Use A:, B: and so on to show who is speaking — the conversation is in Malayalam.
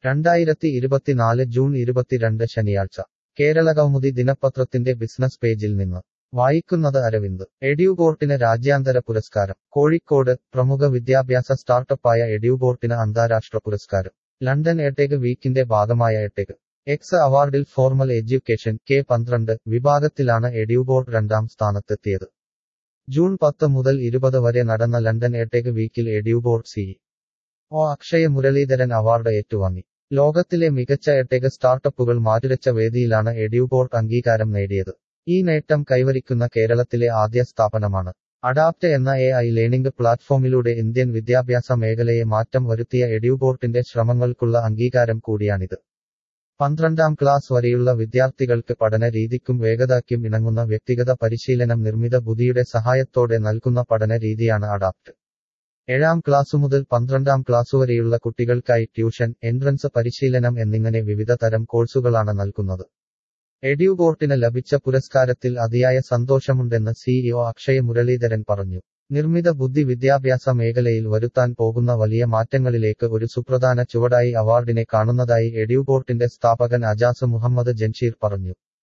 A: രണ്ടായിരത്തി ഇരുപത്തിനാല് ജൂൺ ഇരുപത്തിരണ്ട് ശനിയാഴ്ച കേരള കൗമുദി ദിനപത്രത്തിന്റെ ബിസിനസ് പേജിൽ നിന്ന് വായിക്കുന്നത് അരവിന്ദ് എഡ്യൂബോർട്ടിന് രാജ്യാന്തര പുരസ്കാരം കോഴിക്കോട് പ്രമുഖ വിദ്യാഭ്യാസ സ്റ്റാർട്ടപ്പായ എഡ്യൂബോർട്ടിന് അന്താരാഷ്ട്ര പുരസ്കാരം ലണ്ടൻ എടെക് വീക്കിന്റെ ഭാഗമായ എടെക് എക്സ് അവാർഡിൽ ഫോർമൽ എഡ്യൂക്കേഷൻ കെ പന്ത്രണ്ട് വിഭാഗത്തിലാണ് എഡ്യൂബോർട്ട് രണ്ടാം സ്ഥാനത്തെത്തിയത് ജൂൺ പത്ത് മുതൽ ഇരുപത് വരെ നടന്ന ലണ്ടൻ എടെക് വീക്കിൽ Eduport C O Akshaya Muraleedharan award ഏറ്റുവാങ്ങി ലോകത്തിലെ മികച്ച എടെക് സ്റ്റാർട്ടപ്പുകൾ മാറ്റുരച്ച വേദിയിലാണ് എഡ്യൂബോർട്ട് അംഗീകാരം നേടിയത് ഈ നേട്ടം കൈവരിക്കുന്ന കേരളത്തിലെ ആദ്യ സ്ഥാപനമാണ് അഡാപ്റ്റ് എന്ന എ ഐ ലേണിംഗ് പ്ലാറ്റ്ഫോമിലൂടെ ഇന്ത്യൻ വിദ്യാഭ്യാസ മേഖലയെ മാറ്റം വരുത്തിയ എഡ്യൂബോർട്ടിന്റെ ശ്രമങ്ങൾക്കുള്ള അംഗീകാരം കൂടിയാണിത് പന്ത്രണ്ടാം ക്ലാസ് വരെയുള്ള വിദ്യാർത്ഥികൾക്ക് പഠന രീതിക്കും വേഗതയ്ക്കും ഇണങ്ങുന്ന വ്യക്തിഗത പരിശീലനം നിർമ്മിത ബുദ്ധിയുടെ സഹായത്തോടെ നൽകുന്ന പഠന രീതിയാണ് അഡാപ്റ്റ് ഏഴാം ക്ലാസ്സു മുതൽ പന്ത്രണ്ടാം ക്ലാസ്സുവരെയുള്ള കുട്ടികൾക്കായി ട്യൂഷൻ എൻട്രൻസ് പരിശീലനം എന്നിങ്ങനെ വിവിധ തരം കോഴ്സുകളാണ് നൽകുന്നത് എഡ്യൂബോർട്ടിന് ലഭിച്ച പുരസ്കാരത്തിൽ അതിയായ സന്തോഷമുണ്ടെന്ന് സിഇഒ അക്ഷയ മുരളീധരൻ പറഞ്ഞു നിർമ്മിത ബുദ്ധി വിദ്യാഭ്യാസ മേഖലയിൽ വരുത്താൻ പോകുന്ന വലിയ മാറ്റങ്ങളിലേക്ക് ഒരു സുപ്രധാന ചുവടായി അവാർഡിനെ കാണുന്നതായി എഡ്യൂബോർട്ടിന്റെ സ്ഥാപകൻ അജാസ് മുഹമ്മദ് ജൻഷീർ പറഞ്ഞു